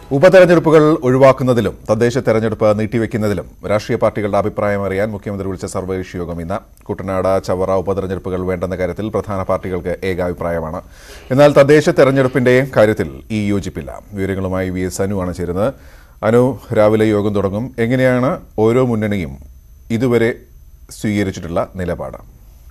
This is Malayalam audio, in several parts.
ഉപതെരഞ്ഞെടുപ്പുകൾ ഒഴിവാക്കുന്നതിലും തദ്ദേശ തെരഞ്ഞെടുപ്പ് നീട്ടിവെക്കുന്നതിലും രാഷ്ട്രീയ പാർട്ടികളുടെ അഭിപ്രായം അറിയാൻ മുഖ്യമന്ത്രി വിളിച്ച സർവകക്ഷി യോഗം ഇന്ന് കുട്ടനാട് ചവറ ഉപതെരഞ്ഞെടുപ്പുകൾ വേണ്ടെന്ന കാര്യത്തിൽ പ്രധാന പാർട്ടികൾക്ക് ഏകാഭിപ്രായമാണ് എന്നാൽ തദ്ദേശ തെരഞ്ഞെടുപ്പിന്റെ കാര്യത്തിൽ ഈ യോജിപ്പില്ല വിവരങ്ങളുമായി വി എസ് അനു ആണ് ചേരുന്നത് അനു രാവിലെ യോഗം തുടങ്ങും എങ്ങനെയാണ് ഓരോ മുന്നണിയും ഇതുവരെ സ്വീകരിച്ചിട്ടുള്ള നിലപാട്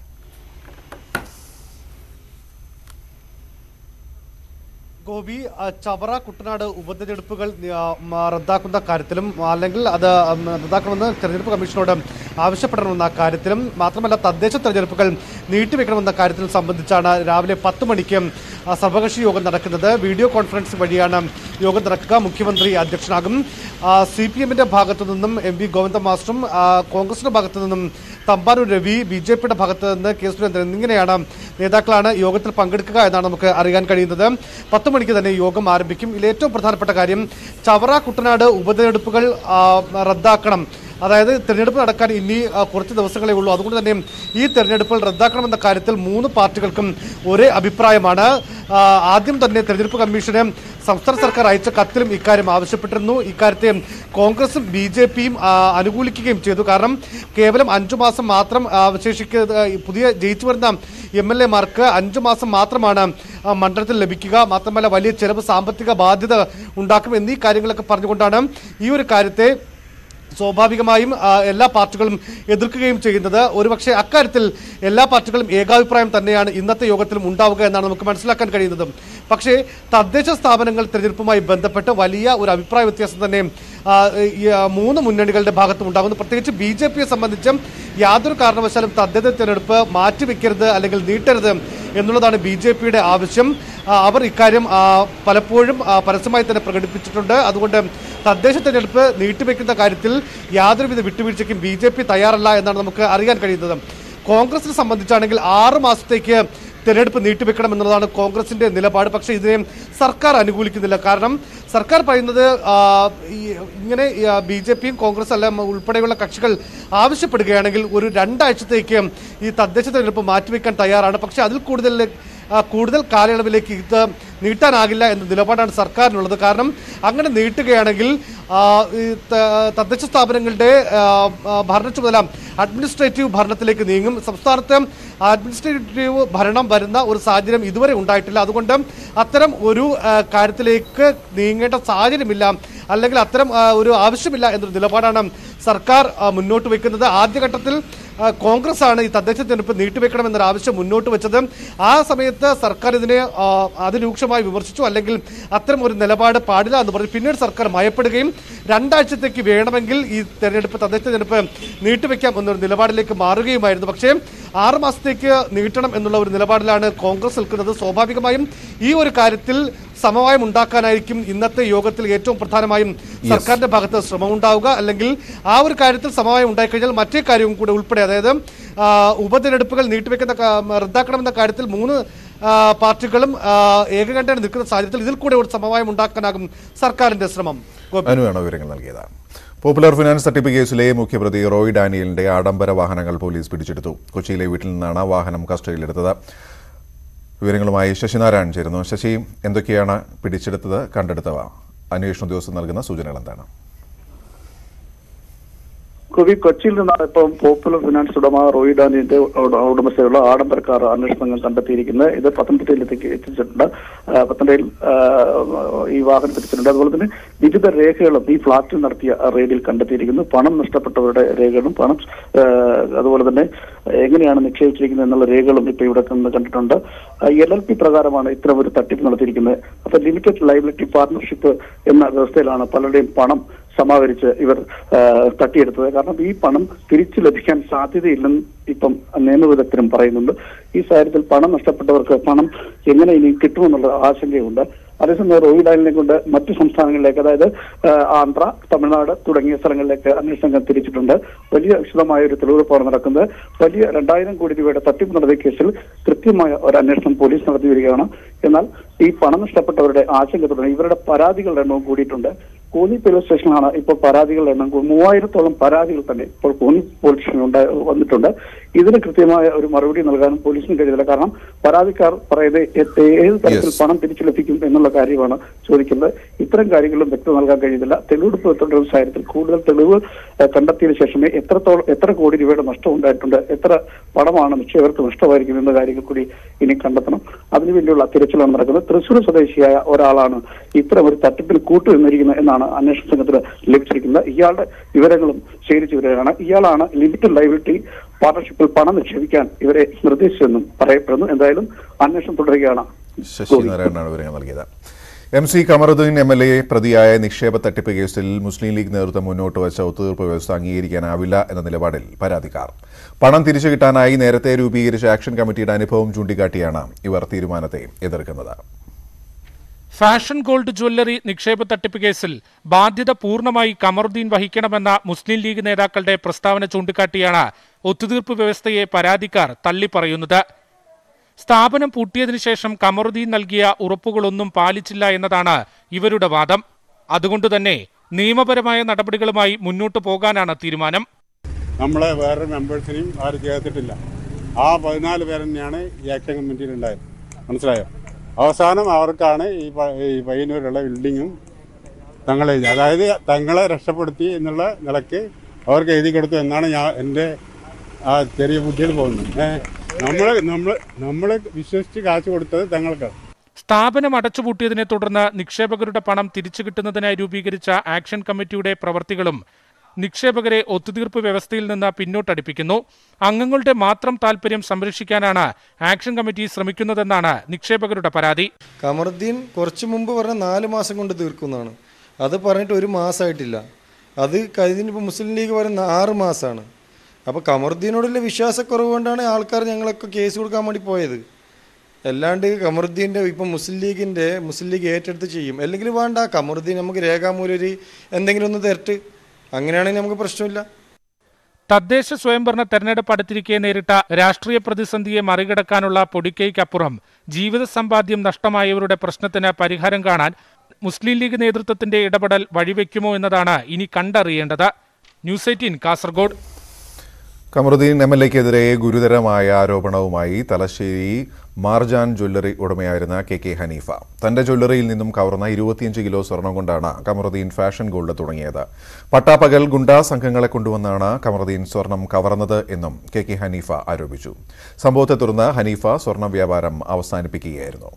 ഗോപി ആ, ചവറ കുട്ടനാട് ഉപതെരഞ്ഞെടുപ്പുകൾ ആ, മ, റദ്ദാക്കുന്ന കാര്യത്തിലും അല്ലെങ്കിൽ അത് ഉം, റദ്ദാക്കണമെന്ന് തെരഞ്ഞെടുപ്പ് കമ്മീഷനോട് ആവശ്യപ്പെടണമെന്ന കാര്യത്തിലും മാത്രമല്ല തദ്ദേശ തെരഞ്ഞെടുപ്പുകൾ നീട്ടിവെക്കണമെന്ന കാര്യത്തിലും സംബന്ധിച്ചാണ് രാവിലെ പത്ത് മണിക്ക് ആ, സർവകക്ഷി യോഗം നടക്കുന്നത് വീഡിയോ കോൺഫറൻസ് വഴിയാണ് യോഗം നടക്കുക മുഖ്യമന്ത്രി അധ്യക്ഷനാകും സി പി എമ്മിന്റെ ഭാഗത്തു നിന്നും എം വി ഗോവിന്ദ മാസ്റ്ററും ആ, കോൺഗ്രസിന്റെ ഭാഗത്തു നിന്നും തമ്പാനൂർ രവി ബി ജെ പിയുടെ ഭാഗത്ത് നിന്ന് കെ സുരേന്ദ്രൻ എന്നിങ്ങനെയാണ് നേതാക്കളാണ് യോഗത്തിൽ പങ്കെടുക്കുക എന്നാണ് നമുക്ക് അറിയാൻ കഴിയുന്നത് പത്ത് മണിക്ക് തന്നെ യോഗം ആരംഭിക്കും ഇതിൽ ഏറ്റവും പ്രധാനപ്പെട്ട കാര്യം ചവറ കുട്ടനാട് ഉപതെരഞ്ഞെടുപ്പുകൾ ആ, റദ്ദാക്കണം അതായത് തിരഞ്ഞെടുപ്പ് നടക്കാൻ ഇനി ആ, കുറച്ച് ദിവസങ്ങളേ ഉള്ളൂ അതുകൊണ്ട് തന്നെ ഈ തെരഞ്ഞെടുപ്പുകൾ റദ്ദാക്കണമെന്ന കാര്യത്തിൽ മൂന്ന് പാർട്ടികൾക്കും ഒരേ അഭിപ്രായമാണ് ആ, ആദ്യം തന്നെ തെരഞ്ഞെടുപ്പ് കമ്മീഷന് സംസ്ഥാന സർക്കാർ അയച്ച കത്തിലും ഇക്കാര്യം ആവശ്യപ്പെട്ടിരുന്നു ഇക്കാര്യത്തെ കോൺഗ്രസും ബി ജെ പിയും അനുകൂലിക്കുകയും ചെയ്തു കാരണം കേവലം അഞ്ചു മാസം മാത്രം ആ, അവശേഷിക്കുന്ന ഈ പുതിയ ജയിച്ചു വരുന്ന എം എൽ എമാർക്ക് അഞ്ചു മാസം മാത്രമാണ് ആ, മണ്ഡലത്തിൽ ലഭിക്കുക മാത്രമല്ല വലിയ ചെലവ് സാമ്പത്തിക ബാധ്യത ഉണ്ടാക്കും എന്നീ കാര്യങ്ങളൊക്കെ പറഞ്ഞുകൊണ്ടാണ് ഈ ഒരു കാര്യത്തെ സ്വാഭാവികമായും ആ, എല്ലാ പാർട്ടികളും എതിർക്കുകയും ചെയ്യുന്നത് ഒരുപക്ഷെ അക്കാര്യത്തിൽ എല്ലാ പാർട്ടികളും ഏകാഭിപ്രായം തന്നെയാണ് ഇന്നത്തെ യോഗത്തിലും ഉണ്ടാവുക എന്നാണ് നമുക്ക് മനസ്സിലാക്കാൻ കഴിയുന്നത് പക്ഷേ തദ്ദേശ സ്ഥാപനങ്ങൾ തിരഞ്ഞെടുപ്പുമായി ബന്ധപ്പെട്ട് വലിയ ഒരു അഭിപ്രായ വ്യത്യാസം തന്നെ ആ, ഈ, ആ, മൂന്ന് മുന്നണികളുടെ ഭാഗത്തും ഉണ്ടാകുന്നു പ്രത്യേകിച്ച് ബി ജെ പിയെ സംബന്ധിച്ചും യാതൊരു കാരണവശാലും തദ്ദേശ തിരഞ്ഞെടുപ്പ് മാറ്റിവെക്കരുത് അല്ലെങ്കിൽ നീട്ടരുത് എന്നുള്ളതാണ് ബി ജെ പിയുടെ ആവശ്യം ആ, അവർ ഇക്കാര്യം ആ, പലപ്പോഴും ആ, പരസ്യമായി തന്നെ പ്രകടിപ്പിച്ചിട്ടുണ്ട് അതുകൊണ്ട് തദ്ദേശ തെരഞ്ഞെടുപ്പ് നീട്ടിവെക്കുന്ന കാര്യത്തിൽ യാതൊരുവിധ വിട്ടുവീഴ്ചയ്ക്കും ബി ജെ പി തയ്യാറല്ല എന്നാണ് നമുക്ക് അറിയാൻ കഴിയുന്നത് കോൺഗ്രസിനെ സംബന്ധിച്ചാണെങ്കിൽ ആറ് മാസത്തേക്ക് തെരഞ്ഞെടുപ്പ് നീട്ടിവെക്കണം എന്നുള്ളതാണ് കോൺഗ്രസിന്റെ നിലപാട് പക്ഷേ ഇതിനെ സർക്കാർ അനുകൂലിക്കുന്നില്ല കാരണം സർക്കാർ പറയുന്നത് ആ, ഈ ഇങ്ങനെ ബി ജെ പിയും കോൺഗ്രസ് അല്ല ഉൾപ്പെടെയുള്ള കക്ഷികൾ ആവശ്യപ്പെടുകയാണെങ്കിൽ ഒരു രണ്ടാഴ്ചത്തേക്ക് ഈ തദ്ദേശ തെരഞ്ഞെടുപ്പ് മാറ്റിവെക്കാൻ തയ്യാറാണ് പക്ഷേ അതിൽ കൂടുതൽ ആ, കൂടുതൽ കാലയളവിലേക്ക് ഇത് നീട്ടാനാകില്ല എന്ന നിലപാടാണ് സർക്കാരിനുള്ളത് കാരണം അങ്ങനെ നീട്ടുകയാണെങ്കിൽ ആ, ഈ ത- തദ്ദേശ സ്ഥാപനങ്ങളുടെ ആ, ആ, ഭരണ ചുമതല അഡ്മിനിസ്ട്രേറ്റീവ് ഭരണത്തിലേക്ക് നീങ്ങും സംസ്ഥാനത്ത് അഡ്മിനിസ്ട്രേറ്റീവ് ഭരണം വരുന്ന ഒരു സാഹചര്യം ഇതുവരെ ഉണ്ടായിട്ടില്ല അതുകൊണ്ട് അത്തരം ഒരു ആ, കാര്യത്തിലേക്ക് നീങ്ങേണ്ട സാഹചര്യമില്ല അല്ലെങ്കിൽ അത്തരം ആ, ഒരു ആവശ്യമില്ല എന്നൊരു നിലപാടാണ് സർക്കാർ ആ, മുന്നോട്ട് വെക്കുന്നത് ആദ്യഘട്ടത്തിൽ ആ, കോൺഗ്രസ് ആണ് ഈ തദ്ദേശ തെരഞ്ഞെടുപ്പ് നീട്ടിവെക്കണമെന്നൊരു ആവശ്യം മുന്നോട്ട് വെച്ചത് ആ സമയത്ത് സർക്കാർ ഇതിനെ ആ, അതിരൂക്ഷമായി വിമർശിച്ചു അല്ലെങ്കിൽ അത്തരം ഒരു നിലപാട് പാടില്ല എന്ന് പറഞ്ഞു പിന്നീട് സർക്കാർ ഭയപ്പെടുകയും രണ്ടാഴ്ചത്തേക്ക് വേണമെങ്കിൽ ഈ തെരഞ്ഞെടുപ്പ് തദ്ദേശ തെരഞ്ഞെടുപ്പ് നീട്ടിവെക്കാം എന്നൊരു നിലപാടിലേക്ക് മാറുകയുമായിരുന്നു പക്ഷേ ആറ് മാസത്തേക്ക് നീട്ടണം എന്നുള്ള ഒരു നിലപാടിലാണ് കോൺഗ്രസ് നിൽക്കുന്നത് സ്വാഭാവികമായും ഈ ഒരു കാര്യത്തിൽ സമവായം ഉണ്ടാക്കാനായിരിക്കും ഇന്നത്തെ യോഗത്തിൽ ഏറ്റവും പ്രധാനമായും സർക്കാരിന്റെ ഭാഗത്ത് ശ്രമമുണ്ടാവുക അല്ലെങ്കിൽ ആ ഒരു കാര്യത്തിൽ സമവായം ഉണ്ടായിക്കഴിഞ്ഞാൽ മറ്റേ കാര്യവും കൂടെ ഉൾപ്പെടെ അതായത് ആ, ഉപതെരഞ്ഞെടുപ്പുകൾ നീട്ടിവെക്കുന്ന ക- റദ്ദാക്കണമെന്ന കാര്യത്തിൽ മൂന്ന് ആ, പാർട്ടികളും ആ, ഏകകണ്ഠേന നിൽക്കുന്ന സാഹചര്യത്തിൽ ഇതിൽ കൂടെ ഒരു സമവായം ഉണ്ടാക്കാനാകും സർക്കാരിന്റെ ശ്രമം ഗോപി അനുവാണ് വിവരങ്ങൾ നൽകിയത് പോപ്പുലർ ഫിനാൻസ് തട്ടിപ്പ് കേസിലെ മുഖ്യപ്രതി റോയ് ഡാനിയലിന്റെ ആഡംബര വാഹനങ്ങൾ പോലീസ് പിടിച്ചെടുത്തു കൊച്ചിയിലെ വീട്ടിൽ നിന്നാണ് വാഹനം കസ്റ്റഡിയിലെടുത്തത് വിവരങ്ങളുമായി ശശിനാരായണൻ ചേരുന്നു ശശി എന്തൊക്കെയാണ് പിടിച്ചെടുത്തത് കണ്ടെടുത്തവ അന്വേഷണ ഉദ്യോഗസ്ഥർ നൽകുന്ന സൂചനകൾ എന്താണ് കവി കൊച്ചിയിൽ നിന്നാണ് ഇപ്പം പോപ്പുലർ ഫിനാൻസ് ഉടമ റോയി ഡാനിയുടെ ഉട- ഉടമസ്ഥയുള്ള ആഡംബര കാർ അന്വേഷണ സംഘം കണ്ടെത്തിയിരിക്കുന്നത് ഇത് പത്തനംതിട്ടയിലേക്ക് എത്തിച്ചിട്ടുണ്ട് ആ, പത്തനംതിട്ടയിൽ ആ, ഈ വാഹനം എത്തിച്ചിട്ടുണ്ട് അതുപോലെ തന്നെ വിവിധ രേഖകളും ഈ ഫ്ളാറ്റിൽ നടത്തിയ റെയ്ഡിൽ കണ്ടെത്തിയിരിക്കുന്നു പണം നഷ്ടപ്പെട്ടവരുടെ രേഖകളും പണം ആ, അതുപോലെ തന്നെ എങ്ങനെയാണ് നിക്ഷേപിച്ചിരിക്കുന്നത് എന്നുള്ള രേഖകളും ഇപ്പൊ ഇവിടെ നിന്ന് കണ്ടിട്ടുണ്ട് എൽ എൽ പി പ്രകാരമാണ് ഇത്തരം ഒരു തട്ടിപ്പ് നടത്തിയിരിക്കുന്നത് അപ്പൊ ലിമിറ്റഡ് ലൈബിലിറ്റി പാർട്ണർഷിപ്പ് എന്ന വ്യവസ്ഥയിലാണ് പലരുടെയും പണം സമാഹരിച്ച് ഇവർ ആ, തട്ടിയെടുത്തത് കാരണം ഈ പണം തിരിച്ചു ലഭിക്കാൻ സാധ്യതയില്ലെന്ന് ഇപ്പം നിയമവിദഗ്ധരും പറയുന്നുണ്ട് ഈ സാഹചര്യത്തിൽ പണം നഷ്ടപ്പെട്ടവർക്ക് പണം എങ്ങനെ ഇനി കിട്ടുമെന്നുള്ള ആശങ്കയുണ്ട് അതേസമയം റോയി ഡാനിനെ കൊണ്ട് മറ്റു സംസ്ഥാനങ്ങളിലേക്ക് അതായത് ആ, ആന്ധ്ര തമിഴ്നാട് തുടങ്ങിയ സ്ഥലങ്ങളിലേക്ക് അന്വേഷണ സംഘം തിരിച്ചിട്ടുണ്ട് വലിയ വിശദമായ ഒരു തെളിവെടുപ്പാണ് നടക്കുന്നത് വലിയ രണ്ടായിരം കോടി രൂപയുടെ തട്ടിപ്പ് നടത്തിയ കേസിൽ കൃത്യമായ ഒരു അന്വേഷണം പോലീസ് നടത്തി വരികയാണ് എന്നാൽ ഈ പണം നഷ്ടപ്പെട്ടവരുടെ ആശങ്ക തുടങ്ങി ഇവരുടെ പരാതികളുടെ എണ്ണവും കൂടിയിട്ടുണ്ട് കോന്നി പോലീസ് സ്റ്റേഷനിലാണ് ഇപ്പോൾ പരാതികളുടെ എണ്ണം കൂ- മൂവായിരത്തോളം പരാതികൾ തന്നെ ഇപ്പോൾ കോന്നി പോലീസ് സ്റ്റേഷനിൽ ഉണ്ടാ- വന്നിട്ടുണ്ട് ഇതിന് കൃത്യമായ ഒരു മറുപടി നൽകാനും പോലീസിന് കഴിയില്ല കാരണം പരാതിക്കാർ പറയുന്നത് ഏ- ഏത് തരത്തിൽ Yes. പണം തിരിച്ചു ലഭിക്കും എന്നുള്ള കാര്യമാണ് ചോദിക്കുന്നത് ഇത്തരം കാര്യങ്ങളും വ്യക്തത നൽകാൻ കഴിയുന്നില്ല തെളിവെടുപ്പ് തുടരുന്ന സാഹചര്യത്തിൽ കൂടുതൽ തെളിവ് ഏഹ്, കണ്ടെത്തിയതിനു ശേഷമേ എത്രത്തോളം എത്ര കോടി രൂപയുടെ നഷ്ടം ഉണ്ടായിട്ടുണ്ട് എത്ര പണമാണ് നിക്ഷേപകർക്ക് നഷ്ടമായിരിക്കും എന്ന കാര്യങ്ങൾ കൂടി ഇനി കണ്ടെത്തണം അതിനുവേണ്ടിയുള്ള തിരച്ചിലാണ് നടക്കുന്നത് തൃശൂർ സ്വദേശിയായ ഒരാളാണ് ഇത്തരം ഒരു തട്ടിപ്പിൽ കൂട്ടുനിന്നിരിക്കുന്നത് എന്നാണ് അന്വേഷണ സംഘത്തിന് ലഭിച്ചിരിക്കുന്നത് ഇയാളുടെ വിവരങ്ങളും ശേഖരിച്ചു വരികയാണ് ഇയാളാണ് ലിമിറ്റഡ് ലൈബിലിറ്റി പാർട്ണർഷിപ്പിൽ പണം നിക്ഷേപിക്കാൻ ഇവരെ നിർദ്ദേശിച്ചെന്നും പറയപ്പെടുന്നു എന്തായാലും അന്വേഷണം തുടരുകയാണ് ശശിനാരായണനാണ് വിവരങ്ങൾ നൽകിയത് M C Kamaruddin M L A പ്രതിയായ നിക്ഷേപ തട്ടിപ്പ് കേസിൽ മുസ്ലിം ലീഗ് നേതൃത്വം മുന്നോട്ട് വച്ച ഒത്തുതീർപ്പ് വ്യവസ്ഥ അംഗീകരിക്കാനാവില്ല എന്ന നിലപാടിൽ പരാതിക്കാർ പണം തിരിച്ചു കിട്ടാനായി നേരത്തെ രൂപീകരിച്ച ആക്ഷൻ കമ്മിറ്റിയുടെ അനുഭവം ചൂണ്ടിക്കാട്ടിയാണ് ഇവർ തീരുമാനത്തെ എതിർക്കുന്നത് ഫാഷൻ ഗോൾഡ് ജ്വല്ലറി നിക്ഷേപ തട്ടിപ്പ് കേസിൽ ബാധ്യത പൂർണ്ണമായി കമറുദ്ദീൻ വഹിക്കണമെന്ന മുസ്ലിം ലീഗ് നേതാക്കളുടെ പ്രസ്താവന ചൂണ്ടിക്കാട്ടിയാണ് ഒത്തുതീർപ്പ് വ്യവസ്ഥയെ പരാതിക്കാർ തള്ളിപ്പറയുന്നത് സ്ഥാപനം പൂട്ടിയതിനു ശേഷം കമറുദ്ദീൻ നൽകിയ ഉറപ്പുകളൊന്നും പാലിച്ചില്ല എന്നതാണ് ഇവരുടെ വാദം അതുകൊണ്ടുതന്നെ നിയമപരമായ നടപടികളുമായി മുന്നോട്ടു പോകാനാണ് തീരുമാനം നമ്മളെ വേറെ മെമ്പേഴ്സിനെയും ആരും ചേർത്തിട്ടില്ല ആ പതിനാല് പേർ തന്നെയാണ് ഈ ആക്ഷൻ കമ്മിറ്റിയിൽ ഉണ്ടായത് മനസ്സിലായോ അവസാനം അവർക്കാണ് ഈ പ- ഈ പയ്യന്നൂരുള്ള ബിൽഡിങ്ങും തങ്ങളെ അതായത് തങ്ങളെ രക്ഷപ്പെടുത്തി എന്നുള്ള നിലയ്ക്ക് അവർക്ക് എഴുതി കൊടുത്തു എന്നാണ് ഞാൻ എൻ്റെ ആ ചെറിയ ബുദ്ധിയിൽ പോകുന്നത് ഏഹ് നമ്മൾ നമ്മൾ നമ്മൾ വിശ്വസിച്ച് കാശ് കൊടുത്തത് തങ്ങൾക്ക് സ്ഥാപനം അടച്ചുപൂട്ടിയതിനെ തുടർന്ന് നിക്ഷേപകരുടെ പണം തിരിച്ചു കിട്ടുന്നതിനായി രൂപീകരിച്ച ആക്ഷൻ കമ്മിറ്റിയുടെ പ്രവർത്തികളും നിക്ഷേപകരെ ഒത്തുതീർപ്പ് വ്യവസ്ഥയിൽ നിന്ന് പിന്നോട്ടടിപ്പിക്കുന്നു അംഗങ്ങളുടെ മാത്രം താൽപര്യം സംരക്ഷിക്കാനാണ് ആക്ഷൻ കമ്മിറ്റി ശ്രമിക്കുന്നതെന്നാണ് നിക്ഷേപകരുടെ പരാതി കമറുദ്ദീൻ കുറച്ച് മുമ്പ് പറഞ്ഞ നാല് മാസം കൊണ്ട് തീർക്കുന്നതാണ് അത് പറഞ്ഞിട്ട് ഒരു മാസമായിട്ടില്ല അത് കഴിഞ്ഞിപ്പോൾ മുസ്ലിം ലീഗ് പറയുന്ന ആറ് മാസമാണ് അപ്പോൾ കമറുദ്ദീനോടുള്ള വിശ്വാസക്കുറവ് കൊണ്ടാണ് ആൾക്കാർ ഞങ്ങളൊക്കെ കേസ് കൊടുക്കാൻ വേണ്ടി പോയത് അല്ലാണ്ട് കമറുദ്ദീൻ്റെ ഇപ്പം മുസ്ലിം ലീഗിൻ്റെ മുസ്ലിം ലീഗ് ഏറ്റെടുത്ത് ചെയ്യും അല്ലെങ്കിൽ വേണ്ട കമറുദ്ദീൻ നമുക്ക് രേഖാമൂലം ഒരു എന്തെങ്കിലും ഒന്ന് തരട്ട് അങ്ങനെയാണെങ്കിൽ നമുക്ക് പ്രശ്നമില്ല തദ്ദേശ സ്വയംഭരണ തെരഞ്ഞെടുപ്പ് അടുത്തിരിക്കെ നേരിട്ട രാഷ്ട്രീയ പ്രതിസന്ധിയെ മറികടക്കാനുള്ള പൊടിക്കൈക്കപ്പുറം ജീവിത സമ്പാദ്യം നഷ്ടമായവരുടെ പ്രശ്നത്തിന് പരിഹാരം കാണാൻ മുസ്ലിം ലീഗ് നേതൃത്വത്തിന്റെ ഇടപെടൽ വഴിവെക്കുമോ എന്നതാണ് ഇനി കണ്ടറിയേണ്ടത് news eighteen Kasaragod Kamaruddin M L എക്കെതിരെ ഗുരുതരമായ ആരോപണവുമായി തലശ്ശേരി മാർജാൻ ജ്വല്ലറി ഉടമയായിരുന്ന കെ കെ ഹനീഫ തന്റെ ജ്വല്ലറിയിൽ നിന്നും കവർന്ന ഇരുപത്തിയഞ്ച് കിലോ സ്വർണം കൊണ്ടാണ് കമറുദ്ദീൻ ഫാഷൻ ഗോൾഡ് തുടങ്ങിയത് പട്ടാപ്പകൽ ഗുണ്ടാ സംഘങ്ങളെ കൊണ്ടുവന്നാണ് കമറുദ്ദീൻ സ്വർണം കവർന്നത് എന്നും കെ കെ ഹനീഫ ആരോപിച്ചു സംഭവത്തെ തുടർന്ന് ഹനീഫ സ്വർണ്ണ വ്യാപാരം അവസാനിപ്പിക്കുകയായിരുന്നു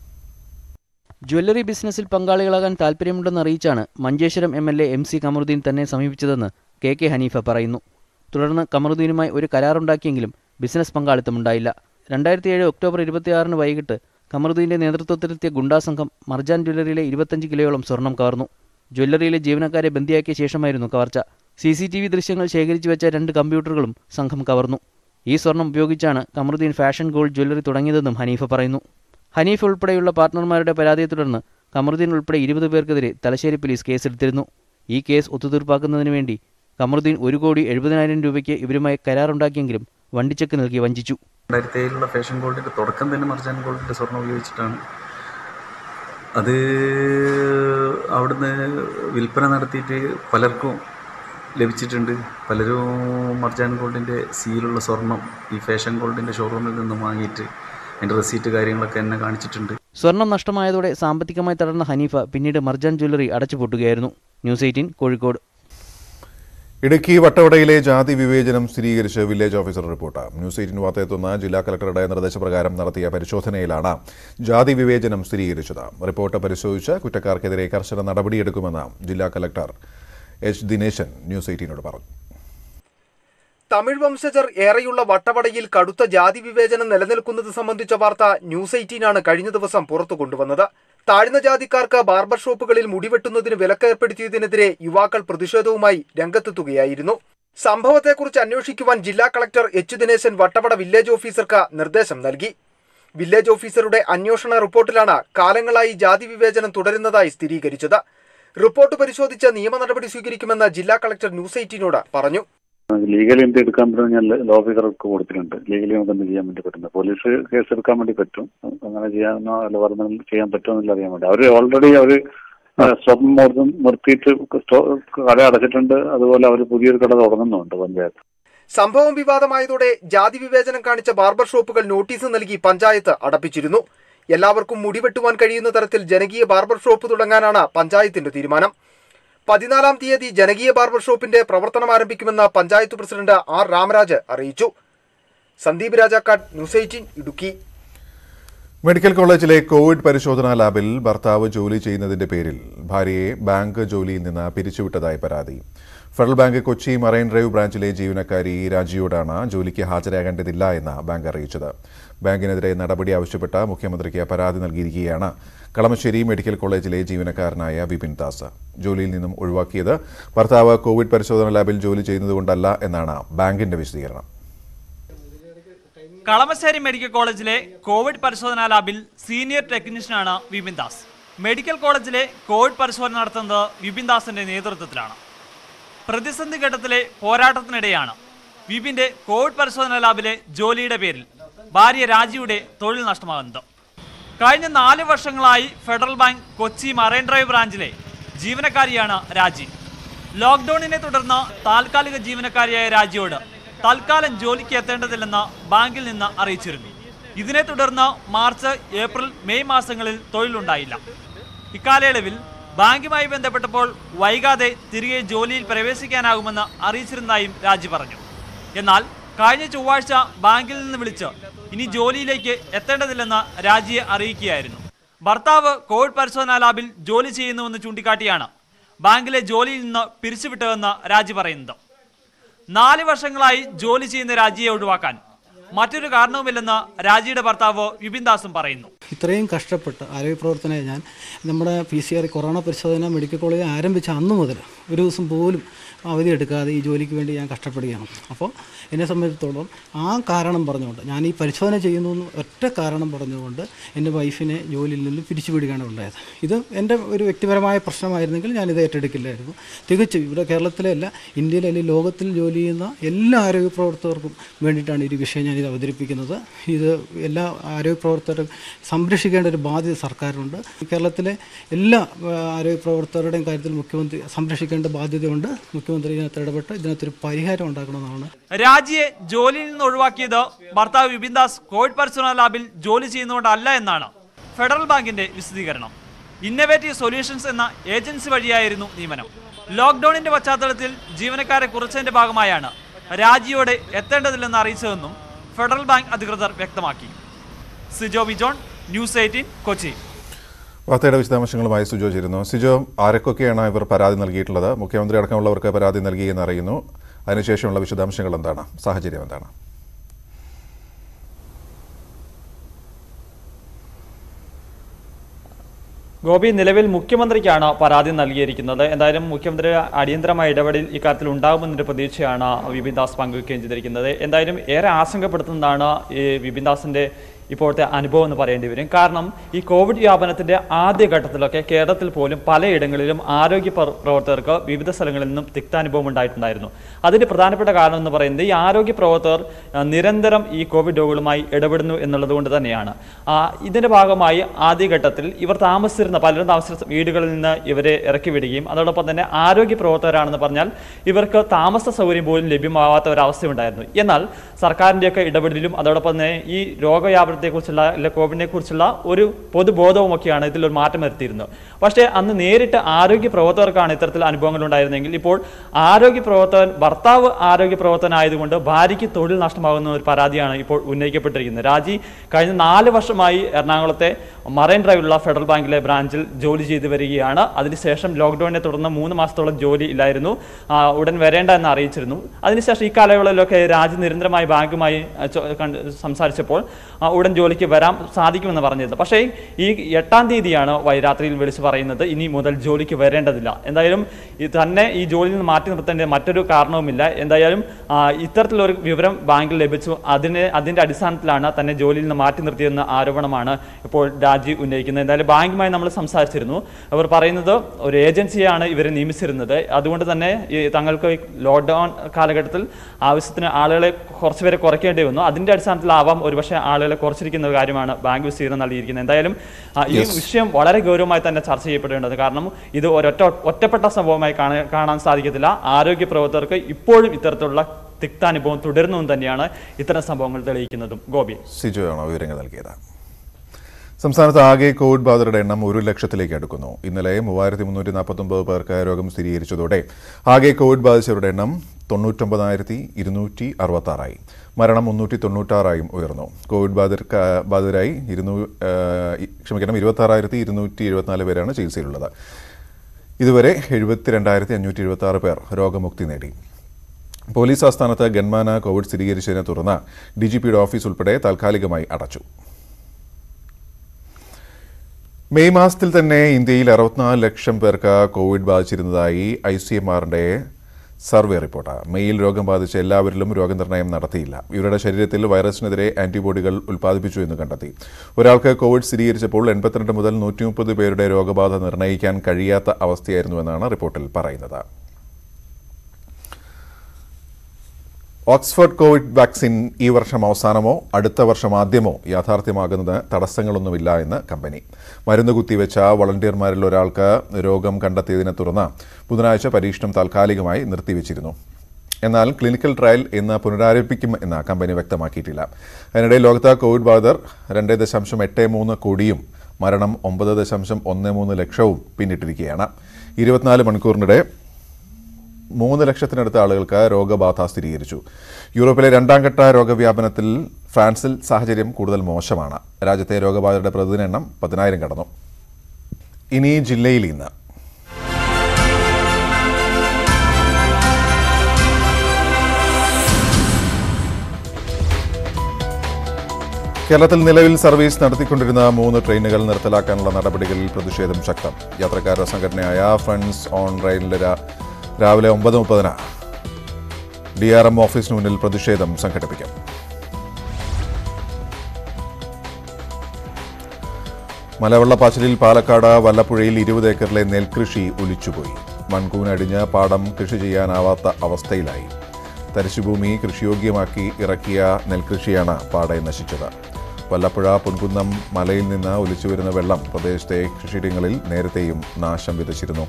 ജ്വല്ലറി ബിസിനസ്സിൽ പങ്കാളികളാകാൻ താൽപ്പര്യമുണ്ടെന്ന് അറിയിച്ചാണ് Manjeshwaram M L A M C Kamaruddin തന്നെ സമീപിച്ചതെന്ന് കെ കെ ഹനീഫ പറയുന്നു തുടർന്ന് കമറുദ്ദീനുമായി ഒരു കരാറുണ്ടാക്കിയെങ്കിലും ബിസിനസ് പങ്കാളിത്തമുണ്ടായില്ല രണ്ടായിരത്തി ഏഴ് ഒക്ടോബർ ഇരുപത്തിയാറിന് വൈകിട്ട് കമറുദ്ദീന്റെ നേതൃത്വത്തിലെത്തിയ ഗുണ്ടാ സംഘം മർജാൻ ജ്വല്ലറിയിലെ ഇരുപത്തഞ്ച് കിലോയോളം സ്വർണം കവർന്നു ജ്വല്ലറിയിലെ ജീവനക്കാരെ ബന്ദിയാക്കിയ ശേഷമായിരുന്നു കവർച്ച സി സി ടി വി ദൃശ്യങ്ങൾ ശേഖരിച്ചു വെച്ച രണ്ട് കമ്പ്യൂട്ടറുകളും സംഘം കവർന്നു ഈ സ്വർണം ഉപയോഗിച്ചാണ് കമറുദ്ദീൻ ഫാഷൻ ഗോൾഡ് ജ്വല്ലറി തുടങ്ങിയതെന്നും ഹനീഫ പറയുന്നു ഹനീഫ് ഉൾപ്പെടെയുള്ള പാർട്ട്ണർമാരുടെ പരാതിയെ തുടർന്ന് കമറുദ്ദീൻ ഉൾപ്പെടെ ഇരുപത് പേർക്കെതിരെ തലശ്ശേരി പോലീസ് കേസെടുത്തിരുന്നു ഈ കേസ് ഒത്തുതീർപ്പാക്കുന്നതിന് വേണ്ടി കമറുദ്ദീൻ ഒരു കോടി എഴുപതിനായിരം രൂപയ്ക്ക് ഇവരുമായി കരാറുണ്ടാക്കിയെങ്കിലും വണ്ടിച്ചെക്ക് നൽകി വഞ്ചിച്ചു രണ്ടായിരത്തി ഏഴിലുള്ള ഫാഷൻ ഗോൾഡിൻ്റെ തുടക്കം തന്നെ മർജാൻ ഗോൾഡിൻ്റെ സ്വർണ്ണം ഉപയോഗിച്ചിട്ടാണ് അത് അവിടുന്ന് വിൽപ്പന നടത്തിയിട്ട് പലർക്കും ലഭിച്ചിട്ടുണ്ട് പലരും മർജാൻ ഗോൾഡിൻ്റെ സീലുള്ള സ്വർണം ഈ ഫാഷൻ ഗോൾഡിൻ്റെ ഷോറൂമിൽ നിന്നും വാങ്ങിയിട്ട് അതിൻ്റെ റെസീറ്റ് കാര്യങ്ങളൊക്കെ എന്നെ കാണിച്ചിട്ടുണ്ട് സ്വർണം നഷ്ടമായതോടെ സാമ്പത്തികമായി തളർന്ന ഹനീഫ പിന്നീട് മർജാൻ ജ്വല്ലറി അടച്ചുപൂട്ടുകയായിരുന്നു ന്യൂസ് എയ്റ്റീൻ കോഴിക്കോട് ഇടുക്കി വട്ടവടയിലെ ജാതി വിവേചനം സ്ഥിരീകരിച്ച് village officer report news eighteen വാർത്തയെത്തുന്ന ജില്ലാ കളക്ടറുടെ നിർദ്ദേശപ്രകാരം നടത്തിയ പരിശോധനയിലാണ് ജാതി വിവേചനം സ്ഥിരീകരിച്ചത് റിപ്പോർട്ട് പരിശോധിച്ച് കുറ്റക്കാർക്കെതിരെ കർശന നടപടിയെടുക്കുമെന്ന് ജില്ലാ കളക്ടർ എച്ച് ദിനേശൻ ന്യൂസ് എയ്റ്റീനോട് പറഞ്ഞു തമിഴ് വംശജർ ഏറെയുള്ള വട്ടവടയിൽ കടുത്ത ജാതി വിവേചനം നിലനിൽക്കുന്നത് സംബന്ധിച്ച വാർത്ത ന്യൂസ് എയ്റ്റീനാണ് കഴിഞ്ഞ ദിവസം പുറത്തു കൊണ്ടുവന്നത് താഴ്ന്ന ജാതിക്കാർക്ക് ബാർബർ ഷോപ്പുകളിൽ മുടിവെട്ടുന്നതിന് വിലക്കേർപ്പെടുത്തിയതിനെതിരെ യുവാക്കൾ പ്രതിഷേധവുമായി രംഗത്തെത്തുകയായിരുന്നു സംഭവത്തെക്കുറിച്ച് അന്വേഷിക്കുവാൻ ജില്ലാ collector H Dineshan Vattavada village ഓഫീസർക്ക് നിർദ്ദേശം നൽകി വില്ലേജ് ഓഫീസറുടെ അന്വേഷണ റിപ്പോർട്ടിലാണ് കാലങ്ങളായി ജാതി വിവേചനം തുടരുന്നതായി സ്ഥിരീകരിച്ചത് റിപ്പോർട്ട് പരിശോധിച്ച് നിയമ നടപടി സ്വീകരിക്കുമെന്ന് ജില്ലാ കളക്ടർ ന്യൂസ് എയ്റ്റീനോട് പറഞ്ഞു ലീഗലി എന്ത് എടുക്കാൻ പറ്റും ഞാൻ ലോ ഓഫീസർക്ക് കൊടുത്തിട്ടുണ്ട് ലീഗലി നമുക്ക് എന്ത് ചെയ്യാൻ വേണ്ടി പറ്റുന്നത് പോലീസ് കേസ് എടുക്കാൻ വേണ്ടി പറ്റും അങ്ങനെ ചെയ്യാനോ അല്ല പറഞ്ഞ ചെയ്യാൻ പറ്റുമോ എന്നില്ല അറിയാൻ വേണ്ടി അവർ ഓൾറെഡി അവർ സ്റ്റോപ്പ് മോർജം നിർത്തിയിട്ട് സ്റ്റോ- കട അടച്ചിട്ടുണ്ട് അതുപോലെ അവർ പുതിയൊരു കട തുടങ്ങുന്നുണ്ട് പഞ്ചായത്ത് സംഭവം വിവാദമായതോടെ ജാതി വിവേചനം കാണിച്ച ബാർബർ ഷോപ്പുകൾ നോട്ടീസ് നൽകി പഞ്ചായത്ത് അടപ്പിച്ചിരുന്നു എല്ലാവർക്കും മുടിവെട്ടുവാൻ കഴിയുന്ന തരത്തിൽ ജനകീയ ബാർബർ ഷോപ്പ് തുടങ്ങാനാണ് പഞ്ചായത്തിന്റെ തീരുമാനം പതിനാലാം തീയതി ജനകീയ ബാർബർ ഷോപ്പിന്റെ പ്രവർത്തനം ആരംഭിക്കുമെന്ന് പഞ്ചായത്ത് പ്രസിഡന്റ് ആർ രാമരാജ് അറിയിച്ചു Sandeep Rajakkad news eighteen Idukki medical കോളേജിലെ കോവിഡ് പരിശോധനാ ലാബിൽ ഭർത്താവ് ജോലി ചെയ്യുന്നതിന്റെ പേരിൽ ഭാര്യയെ ബാങ്ക് ജോലിയിൽ നിന്ന് പിരിച്ചുവിട്ടതായി പരാതി Federal bank Kochi marine drive ബ്രാഞ്ചിലെ ജീവനക്കാരി രാജിയോടാണ് ജോലിക്ക് ഹാജരാകേണ്ടതില്ല എന്ന് ബാങ്ക് അറിയിച്ചത് ബാങ്കിനെതിരെ നടപടി ആവശ്യപ്പെട്ട് മുഖ്യമന്ത്രിക്ക് പരാതി നൽകിയിരിക്കുകയാണ് കളമശ്ശേരി മെഡിക്കൽ കോളേജിലെ ജീവനക്കാരനായ വിപിൻ ദാസ് ജോലിയിൽ നിന്നും ഒഴിവാക്കിയത് ഭർത്താവ് കോവിഡ് പരിശോധനാ ലാബിൽ ജോലി ചെയ്യുന്നതുകൊണ്ടല്ല എന്നാണ് ബാങ്കിന്റെ വിശദീകരണം കളമശ്ശേരി മെഡിക്കൽ കോളേജിലെ കോവിഡ് പരിശോധനാ ലാബിൽ സീനിയർ ടെക്നീഷ്യനാണ് വിപിൻ ദാസ് മെഡിക്കൽ കോളേജിലെ കോവിഡ് പരിശോധന നടത്തുന്നത് വിപിൻ ദാസിന്റെ നേതൃത്വത്തിലാണ് പ്രതിസന്ധി ഘട്ടത്തിലെ പോരാട്ടത്തിനിടെയാണ് വിപിന്റെ കോവിഡ് പരിശോധനാ ലാബിലെ ജോലിയുടെ പേരിൽ ഭാര്യ രാജിയുടെ തൊഴിൽ നഷ്ടമാകുന്നത് കഴിഞ്ഞ നാല് വർഷങ്ങളായി Federal bank Kochi marine drive ബ്രാഞ്ചിലെ ജീവനക്കാരിയാണ് രാജി ലോക്ക്ഡൌണിനെ തുടർന്ന് താൽക്കാലിക ജീവനക്കാരിയായ രാജിയോട് തൽക്കാലം ജോലിക്ക് എത്തേണ്ടതില്ലെന്ന് ബാങ്കിൽ നിന്ന് അറിയിച്ചിരുന്നു ഇതിനെ തുടർന്ന് മാർച്ച് ഏപ്രിൽ മെയ് മാസങ്ങളിൽ തൊഴിലുണ്ടായില്ല ഇക്കാലയളവിൽ ബാങ്കുമായി ബന്ധപ്പെട്ടപ്പോൾ വൈകാതെ തിരികെ ജോലിയിൽ പ്രവേശിക്കാനാകുമെന്ന് അറിയിച്ചിരുന്നതായും രാജി പറഞ്ഞു എന്നാൽ കഴിഞ്ഞ ചൊവ്വാഴ്ച ബാങ്കിൽ നിന്ന് വിളിച്ച് ഇനി ജോലിയിലേക്ക് എത്തേണ്ടതില്ലെന്ന് രാജിയെ അറിയിക്കുകയായിരുന്നു ഭർത്താവ് കോവിഡ് പരിശോധനാ ലാബിൽ ജോലി ചെയ്യുന്നുവെന്ന് ചൂണ്ടിക്കാട്ടിയാണ് ബാങ്കിലെ ജോലിയിൽ നിന്ന് പിരിച്ചുവിട്ടതെന്ന് രാജി പറയുന്നത് നാല് വർഷങ്ങളായി ജോലി ചെയ്യുന്ന രാജിയെ ഒഴിവാക്കാൻ മറ്റൊരു കാരണവുമില്ലെന്ന് രാജിയുടെ ഭർത്താവ് വിപിൻ ദാസും പറയുന്നു ഇത്രയും കഷ്ടപ്പെട്ട് ആരോഗ്യ പ്രവർത്തനം ഞാൻ നമ്മുടെ പി സി ആർ കൊറോണ പരിശോധന മെഡിക്കൽ കോളേജ് ആരംഭിച്ച അന്ന് മുതൽ ഒരു ദിവസം പോലും അവധി എടുക്കാതെ ഈ ജോലിക്ക് വേണ്ടി ഞാൻ കഷ്ടപ്പെടുകയാണ് അപ്പോൾ എന്നെ സംബന്ധിച്ചിടത്തോളം ആ കാരണം പറഞ്ഞുകൊണ്ട് ഞാൻ ഈ പരിശോധന ചെയ്യുന്നു എന്ന് ഒറ്റ കാരണം പറഞ്ഞുകൊണ്ട് എൻ്റെ വൈഫിനെ ജോലിയിൽ നിന്ന് പിരിച്ചുവിടുകയാണ് ഉണ്ടായത് ഇത് എൻ്റെ ഒരു വ്യക്തിപരമായ പ്രശ്നമായിരുന്നെങ്കിൽ ഞാനിത് ഏറ്റെടുക്കില്ലായിരുന്നു തികച്ചും ഇവിടെ കേരളത്തിലെ അല്ല ഇന്ത്യയിലെ അല്ലെങ്കിൽ ലോകത്തിൽ ജോലി ചെയ്യുന്ന എല്ലാ ആരോഗ്യ പ്രവർത്തകർക്കും വേണ്ടിയിട്ടാണ് ഈ ഒരു വിഷയം ഞാനിത് അവതരിപ്പിക്കുന്നത് ഇത് എല്ലാ ആരോഗ്യ പ്രവർത്തകരും സംരക്ഷിക്കേണ്ട ഒരു ബാധ്യത സർക്കാരിനുണ്ട് കേരളത്തിലെ എല്ലാ ആ, ആരോഗ്യ പ്രവർത്തകരുടെയും കാര്യത്തിൽ മുഖ്യമന്ത്രി സംരക്ഷിക്കേണ്ട ബാധ്യതയുണ്ട് മുഖ്യമന്ത്രി ഇതിനകത്ത് ഇടപെട്ട് ഇതിനകത്തൊരു പരിഹാരം ഉണ്ടാക്കണമെന്നാണ് രാജിയെ ജോലിയിൽ നിന്ന് ഒഴിവാക്കിയത് ഭർത്താവ് വിപിൻ ദാസ് കോവിഡ് പരിശോധന ലാബിൽ ജോലി ചെയ്യുന്നതുകൊണ്ടല്ല എന്നാണ് ഫെഡറൽ ബാങ്കിന്റെ വിശദീകരണം ഇന്നവേറ്റീവ് സൊല്യൂഷൻസ് എന്ന ഏജൻസി വഴിയായിരുന്നു നിയമനം ലോക്ക്ഡൌണിന്റെ പശ്ചാത്തലത്തിൽ ജീവനക്കാരെ കുറച്ചതിന്റെ ഭാഗമായാണ് രാജിയോടെ എത്തേണ്ടതില്ലെന്ന് അറിയിച്ചതെന്നും ഫെഡറൽ ബാങ്ക് അധികൃതർ വ്യക്തമാക്കി സിജോ ബിജോൺ ന്യൂസ് എയ്റ്റീൻ കൊച്ചി വാർത്തയുടെ വിശദാംശങ്ങളുമായി സുജോ ചേരുന്നു സിജോ ആരൊക്കെയാണ് ഇവർ പരാതി നൽകിയിട്ടുള്ളത് മുഖ്യമന്ത്രി അടക്കമുള്ളവർക്ക് പരാതി നൽകിയെന്ന് അറിയുന്നു അതിനുശേഷമുള്ള വിശദാംശങ്ങൾ എന്താണ് സാഹചര്യം എന്താണ് ഗോപി നിലവിൽ മുഖ്യമന്ത്രിക്കാണ് പരാതി നൽകിയിരിക്കുന്നത് എന്തായാലും മുഖ്യമന്ത്രി അടിയന്തരമായ ഇടപെടൽ ഇക്കാര്യത്തിൽ ഉണ്ടാകുമെന്നൊരു പ്രതീക്ഷയാണ് വിപിൻ ദാസ് പങ്കുവയ്ക്കുകയും ചെയ്തിരിക്കുന്നത് എന്തായാലും ഏറെ ആശങ്കപ്പെടുത്തുന്നതാണ് ഈ വിപിൻ ദാസിന്റെ ഇപ്പോഴത്തെ അനുഭവം എന്ന് പറയേണ്ടി വരും കാരണം ഈ കോവിഡ് വ്യാപനത്തിന്റെ ആദ്യ ഘട്ടത്തിലൊക്കെ കേരളത്തിൽ പോലും പലയിടങ്ങളിലും ആരോഗ്യ പ്രവ- പ്രവർത്തകർക്ക് വിവിധ സ്ഥലങ്ങളിൽ നിന്നും തിക്താനുഭവം ഉണ്ടായിട്ടുണ്ടായിരുന്നു അതിന്റെ പ്രധാനപ്പെട്ട കാരണം എന്ന് പറയുന്നത് ഈ ആരോഗ്യ പ്രവർത്തകർ ആ, നിരന്തരം ഈ കോവിഡ് രോഗികളുമായി ഇടപെടുന്നു എന്നുള്ളത് കൊണ്ട് തന്നെയാണ് ആ, ഇതിന്റെ ഭാഗമായി ആദ്യഘട്ടത്തിൽ ഇവർ താമസിച്ചിരുന്ന പലരും താമസിച്ചിരുന്ന വീടുകളിൽ നിന്ന് ഇവരെ ഇറക്കി വിടുകയും അതോടൊപ്പം തന്നെ ആരോഗ്യ പ്രവർത്തകരാണെന്ന് പറഞ്ഞാൽ ഇവർക്ക് താമസ സൗകര്യം പോലും ലഭ്യമാവാത്ത ഒരവസ്ഥയുണ്ടായിരുന്നു എന്നാൽ സർക്കാരിൻ്റെയൊക്കെ ഇടപെടലും അതോടൊപ്പം തന്നെ ഈ രോഗവ്യാപനത്തെക്കുറിച്ചുള്ള അല്ലെ കോവിഡിനെ കുറിച്ചുള്ള ഒരു പൊതുബോധവുമൊക്കെയാണ് ഇതിൽ ഒരു മാറ്റം വരുത്തിയിരുന്നത് പക്ഷേ അന്ന് നേരിട്ട് ആരോഗ്യ പ്രവർത്തകർക്കാണ് ഇത്തരത്തിൽ അനുഭവങ്ങൾ ഉണ്ടായിരുന്നെങ്കിൽ ഇപ്പോൾ ആരോഗ്യ പ്രവർത്തകൻ ഭർത്താവ് ആരോഗ്യ പ്രവർത്തകനായതുകൊണ്ട് ഭാര്യയ്ക്ക് തൊഴിൽ നഷ്ടമാകുന്ന ഒരു പരാതിയാണ് ഇപ്പോൾ ഉന്നയിക്കപ്പെട്ടിരിക്കുന്നത് രാജി കഴിഞ്ഞ നാല് വർഷമായി എറണാകുളത്തെ മറൈൻ ഡ്രൈവിലുള്ള ഫെഡറൽ ബാങ്കിലെ ബ്രാഞ്ചിൽ ജോലി ചെയ്തു വരികയാണ് അതിനുശേഷം ലോക്ക്ഡൌണിനെ തുടർന്ന് മൂന്ന് മാസത്തോളം ജോലി ഇല്ലായിരുന്നു ആ, ഉടൻ വരേണ്ട എന്ന് അറിയിച്ചിരുന്നു അതിനുശേഷം ഈ കാലയളവിലൊക്കെ രാജി നിരന്തരമായി ബാങ്കുമായി ആ, ചോ- കണ്ട് സംസാരിച്ചപ്പോൾ ആ, ഉടൻ ജോലിക്ക് വരാൻ സാധിക്കുമെന്ന് പറഞ്ഞിരുന്നു പക്ഷേ ഈ എട്ടാം തീയതിയാണ് വൈ- രാത്രിയിൽ വിളിച്ച് പറയുന്നത് ഇനി മുതൽ ജോലിക്ക് വരേണ്ടതില്ല എന്തായാലും ഈ തന്നെ ഈ ജോലിയിൽ നിന്ന് മാറ്റി നിർത്തേണ്ട മറ്റൊരു കാരണവുമില്ല എന്തായാലും ആ, ഇത്തരത്തിലൊരു വിവരം ബാങ്കിൽ ലഭിച്ചു അതിന് അതിന്റെ അടിസ്ഥാനത്തിലാണ് തന്നെ ജോലിയിൽ നിന്ന് മാറ്റി നിർത്തിയെന്ന ആരോപണമാണ് ഇപ്പോൾ രാജി ഉന്നയിക്കുന്നത് എന്തായാലും ബാങ്കുമായി നമ്മൾ സംസാരിച്ചിരുന്നു അവർ പറയുന്നത് ഒരു ഏജൻസിയാണ് ഇവരെ നിയമിച്ചിരുന്നത് അതുകൊണ്ട് തന്നെ ഈ തങ്ങൾക്ക് ലോക്ക്ഡൗൺ കാലഘട്ടത്തിൽ ആവശ്യത്തിന് ആളുകളെ കുറച്ചുപേരെ കുറയ്ക്കേണ്ടി വന്നു അതിന്റെ അടിസ്ഥാനത്തിലാവാം ഒരുപക്ഷെ ആളുകളെ കുറച്ച് ഉറച്ചിരിക്കുന്ന ഒരു കാര്യമാണ് ബാങ്ക് വിസ്തീർണം നൽകിയിരിക്കുന്നത് എന്തായാലും ആ, ഈ Yes. വിഷയം വളരെ ഗൗരവമായി തന്നെ ചർച്ച ചെയ്യപ്പെടേണ്ടത് കാരണം ഇത് ഒരൊറ്റ ഒറ്റപ്പെട്ട സംഭവമായി കാണാൻ കാണാൻ സാധിക്കത്തില്ല ആരോഗ്യ പ്രവർത്തകർക്ക് ഇപ്പോഴും ഇത്തരത്തിലുള്ള തിക്താനുഭവം തുടരുന്നതും തന്നെയാണ് ഇത്തരം സംഭവങ്ങൾ തെളിയിക്കുന്നതും ഗോപി സിജോയാണ് വിവരങ്ങൾ നൽകിയത് സംസ്ഥാനത്ത് ആകെ കോവിഡ് ബാധിതരുടെ എണ്ണം ഒരു ലക്ഷത്തിലേക്ക് അടുക്കുന്നു ഇന്നലെ മൂവായിരത്തി മുന്നൂറ്റി നാൽപ്പത്തൊമ്പത് പേർക്ക് രോഗം സ്ഥിരീകരിച്ചതോടെ ആകെ കോവിഡ് ബാധിച്ചവരുടെ എണ്ണം തൊണ്ണൂറ്റൊമ്പതായിരത്തി ഇരുന്നൂറ്റി അറുപത്തി ആറായി മരണം മുന്നൂറ്റി തൊണ്ണൂറ്റാറായും ഉയർന്നു കോവിഡ് ബാധിതർക്ക് ബാധിതരായി ഇരുന്നൂ ആ, ഇ- ക്ഷമിക്കണം ഇരുപത്തി ആറായിരത്തി ഇരുന്നൂറ്റി എഴുപത്തിനാല് പേരാണ് ചികിത്സയിലുള്ളത് ഇതുവരെ എഴുപത്തിരണ്ടായിരത്തി അഞ്ഞൂറ്റി എഴുപത്തി ആറ് പേർ രോഗമുക്തി നേടി പോലീസ് ആസ്ഥാനത്ത് ഗൺമാന കോവിഡ് സ്ഥിരീകരിച്ചതിനെ തുടർന്ന് ഡി ജി പിയുടെ ഓഫീസ് ഉൾപ്പെടെ താൽക്കാലികമായി അടച്ചു മെയ് മാസത്തിൽ തന്നെ ഇന്ത്യയിൽ അറുപത്തിനാല് ലക്ഷം പേർക്ക് കോവിഡ് ബാധിച്ചിരുന്നതായി ഐ സി എം ആറിന്റെ സർവേ റിപ്പോർട്ട് മെയ്യിൽ രോഗം ബാധിച്ച എല്ലാവരിലും രോഗനിർണയം നടത്തിയില്ല ഇവരുടെ ശരീരത്തിൽ വൈറസിനെതിരെ ആന്റിബോഡികൾ ഉൽപ്പാദിപ്പിച്ചു എന്ന് കണ്ടെത്തി ഒരാൾക്ക് കോവിഡ് സ്ഥിരീകരിച്ചപ്പോൾ എൺപത്തിരണ്ട് മുതൽ നൂറ്റി മുപ്പത് പേരുടെ രോഗബാധ നിർണ്ണയിക്കാൻ കഴിയാത്ത അവസ്ഥയായിരുന്നുവെന്നാണ് റിപ്പോർട്ടിൽ പറയുന്നത് ഓക്സ്ഫോർഡ് കോവിഡ് വാക്സിൻ ഈ വർഷം അവസാനമോ അടുത്ത വർഷം ആദ്യമോ യാഥാർത്ഥ്യമാകുന്നത് തടസ്സങ്ങളൊന്നുമില്ല എന്ന് കമ്പനി മരുന്ന് കുത്തിവെച്ച വളണ്ടിയർമാരിൽ ഒരാൾക്ക് രോഗം കണ്ടെത്തിയതിനെ തുടർന്ന് ബുധനാഴ്ച പരീക്ഷണം താൽക്കാലികമായി നിർത്തിവെച്ചിരുന്നു എന്നാൽ ക്ലിനിക്കൽ ട്രയൽ ഇന്ന് പുനരാരംഭിക്കും എന്ന് കമ്പനി വ്യക്തമാക്കിയിട്ടില്ല അതിനിടെ ലോകത്ത് കോവിഡ് ബാധിതർ രണ്ട് ദശാംശം എട്ട് മൂന്ന് കോടിയും മരണം ഒമ്പത് ദശാംശം ഒന്ന് മൂന്ന് ലക്ഷവും പിന്നിട്ടിരിക്കുകയാണ് ഇരുപത്തിനാല് മണിക്കൂറിനിടെ മൂന്ന് ലക്ഷത്തിനടുത്ത ആളുകൾക്ക് രോഗബാധ സ്ഥിരീകരിച്ചു യൂറോപ്പിലെ രണ്ടാം ഘട്ട രോഗവ്യാപനത്തിൽ ഫ്രാൻസിൽ സാഹചര്യം കൂടുതൽ മോശമാണ് രാജ്യത്തെ രോഗബാധിതരുടെ പ്രതിദിന എണ്ണം പതിനായിരം കടന്നു ഇനി ജില്ലയിൽ ഇന്ന് കേരളത്തിൽ നിലവിൽ സർവീസ് നടത്തിക്കൊണ്ടിരുന്ന മൂന്ന് ട്രെയിനുകൾ നിർത്തലാക്കാനുള്ള നടപടികളിൽ പ്രതിഷേധം ശക്തം യാത്രക്കാരുടെ സംഘടനയായ ഫ്രണ്ട്സ് ഓൺ റെയിലിൽ രാ- രാവിലെ ഒമ്പത് മുപ്പതിന് ഡി ആർ എം ഓഫീസിന് മുന്നിൽ പ്രതിഷേധം സംഘടിപ്പിക്കും മലവെള്ളപ്പാച്ചിലിൽ പാലക്കാട് വല്ലപ്പുഴയിൽ ഇരുപത് ഏക്കറിലെ നെൽകൃഷി ഒലിച്ചുപോയി മൺകൂനടിഞ്ഞ് പാടം കൃഷി ചെയ്യാനാവാത്ത അവസ്ഥയിലായി തരിശുഭൂമി കൃഷിയോഗ്യമാക്കി ഇറക്കിയ നെൽകൃഷിയാണ് പാടെ നശിച്ചത് വല്ലപ്പുഴ പൊൻകുന്നം മലയിൽ നിന്ന് ഒലിച്ചുവരുന്ന വെള്ളം പ്രദേശത്തെ കൃഷിയിടങ്ങളിൽ നേരത്തെയും നാശം വിതച്ചിരുന്നു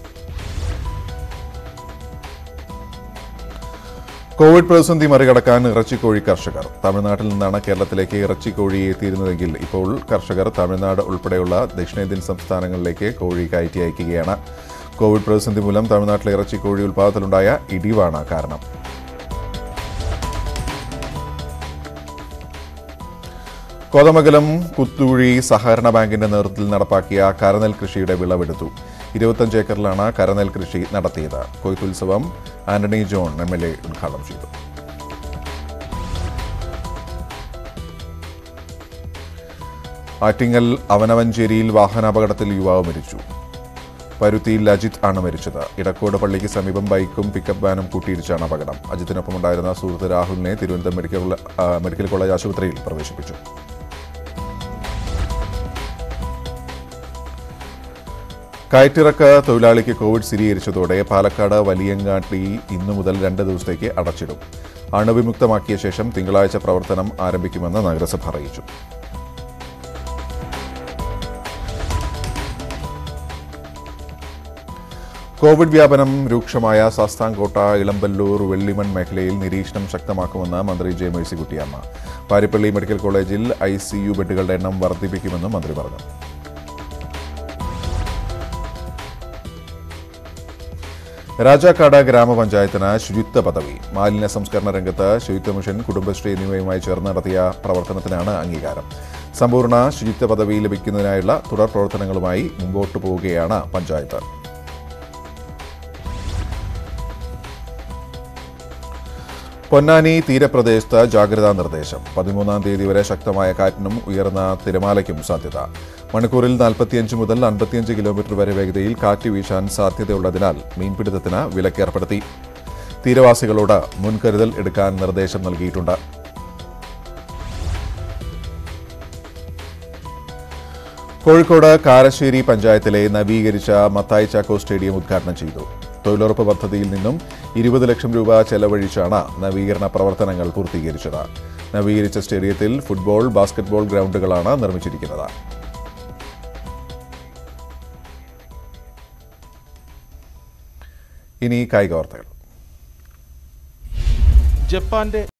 കോവിഡ് പ്രതിസന്ധി മറികടക്കാൻ ഇറച്ചിക്കോഴി കർഷകർ തമിഴ്നാട്ടിൽ നിന്നാണ് കേരളത്തിലേക്ക് ഇറച്ചിക്കോഴി എത്തിയിരുന്നതെങ്കിൽ ഇപ്പോൾ കർഷകർ തമിഴ്നാട് ഉൾപ്പെടെയുള്ള ദക്ഷിണേന്ത്യൻ സംസ്ഥാനങ്ങളിലേക്ക് കോഴി കയറ്റി അയക്കുകയാണ് കോവിഡ് പ്രതിസന്ധി മൂലം തമിഴ്നാട്ടിലെ ഇറച്ചിക്കോഴി ഉൽപ്പാദനത്തിലുണ്ടായ ഇടിവാണ് കാരണം കോതമംഗലം കുത്തൂഴി സഹകരണ ബാങ്കിന്റെ നേതൃത്വത്തിൽ നടപ്പാക്കിയ കരനെൽ കൃഷിയുടെ വിളവെടുത്തു ഇരുപത്തഞ്ച് ഏക്കറിലാണ് കരനെൽ കൃഷി നടത്തിയത് കൊയ്ത്തുത്സവം Antony John M L A ഉദ്ഘാടനം ചെയ്തു ആറ്റിങ്ങൽ അവനവഞ്ചേരിയിൽ വാഹനാപകടത്തിൽ യുവാവ് മരിച്ചു പരുത്തിയിൽ അജിത് ആണ് മരിച്ചത് ഇടക്കോട് പള്ളിക്ക് സമീപം ബൈക്കും പിക്കപ്പ് വാനും കൂട്ടിയിടിച്ചാണ് അപകടം അജിത്തിനൊപ്പമുണ്ടായിരുന്ന സുഹൃത്ത് രാഹുലിനെ തിരുവനന്തപുരം മെഡിക്കൽ കോള- ആ, മെഡിക്കൽ കോളേജ് ആശുപത്രിയിൽ പ്രവേശിപ്പിച്ചു കയറ്റിറക്ക തൊഴിലാളിക്ക് കോവിഡ് സ്ഥിരീകരിച്ചതോടെ പാലക്കാട് വലിയങ്ങാട്ടി ഇന്നു മുതൽ രണ്ട് ദിവസത്തേക്ക് അടച്ചിടും അണുവിമുക്തമാക്കിയ ശേഷം തിങ്കളാഴ്ച പ്രവർത്തനം ആരംഭിക്കുമെന്ന് നഗരസഭ അറിയിച്ചു കോവിഡ് വ്യാപനം രൂക്ഷമായ ശാസ്താംകോട്ട ഇളമ്പല്ലൂർ വെള്ളിമൺ മേഖലയിൽ നിരീക്ഷണം ശക്തമാക്കുമെന്ന് മന്ത്രി ജെ മേഴ്സിക്കുട്ടിയമ്മ പാരിപ്പള്ളി മെഡിക്കൽ കോളേജിൽ ഐ സി യു ബെഡുകളുടെ എണ്ണം വർദ്ധിപ്പിക്കുമെന്നും മന്ത്രി പറഞ്ഞു രാജാക്കാട് ഗ്രാമപഞ്ചായത്തിന് ശുചിത്വ പദവി മാലിന്യ സംസ്കരണ രംഗത്ത് ശുചിത്വ മിഷൻ കുടുംബശ്രീ എന്നിവയുമായി ചേർന്ന് നടത്തിയ പ്രവർത്തനത്തിനാണ് അംഗീകാരം സമ്പൂർണ്ണ ശുചിത്വ പദവി ലഭിക്കുന്നതിനായുള്ള തുടർ പ്രവർത്തനങ്ങളുമായി മുമ്പോട്ടു പോവുകയാണ് പഞ്ചായത്ത് പൊന്നാനി തീരപ്രദേശത്ത് ജാഗ്രതാ നിർദ്ദേശം പതിമൂന്നാം തീയതി വരെ ശക്തമായ കാറ്റിനും ഉയർന്ന തിരമാലയ്ക്കും സാധ്യത മണിക്കൂറിൽ നാൽപ്പത്തിയഞ്ച് മുതൽ അൻപത്തിയഞ്ച് കിലോമീറ്റർ വരെ വേഗതയിൽ കാറ്റ് വീശാൻ സാധ്യതയുള്ളതിനാൽ മീൻപിടുത്തത്തിന് വിലക്കേർപ്പെടുത്തി തീരവാസികളോട് മുൻകരുതൽ എടുക്കാൻ നിർദ്ദേശം നൽകിയിട്ടുണ്ട് കോഴിക്കോട് കാരശ്ശേരി പഞ്ചായത്തിലെ നവീകരിച്ച മത്തായി ചാക്കോ സ്റ്റേഡിയം ഉദ്ഘാടനം ചെയ്തു തൊഴിലുറപ്പ് പദ്ധതിയിൽ നിന്നും ഇരുപത് ലക്ഷം രൂപ ചെലവഴിച്ചാണ് നവീകരണ പ്രവർത്തനങ്ങൾ പൂർത്തീകരിച്ചത് നവീകരിച്ച സ്റ്റേഡിയത്തിൽ ഫുട്ബോൾ ബാസ്കറ്റ്ബോൾ ഗ്രൗണ്ടുകളാണ് നിർമ്മിച്ചിരിക്കുന്നത് ഇനി കായിക വാർത്തകൾ ജപ്പാന്റെ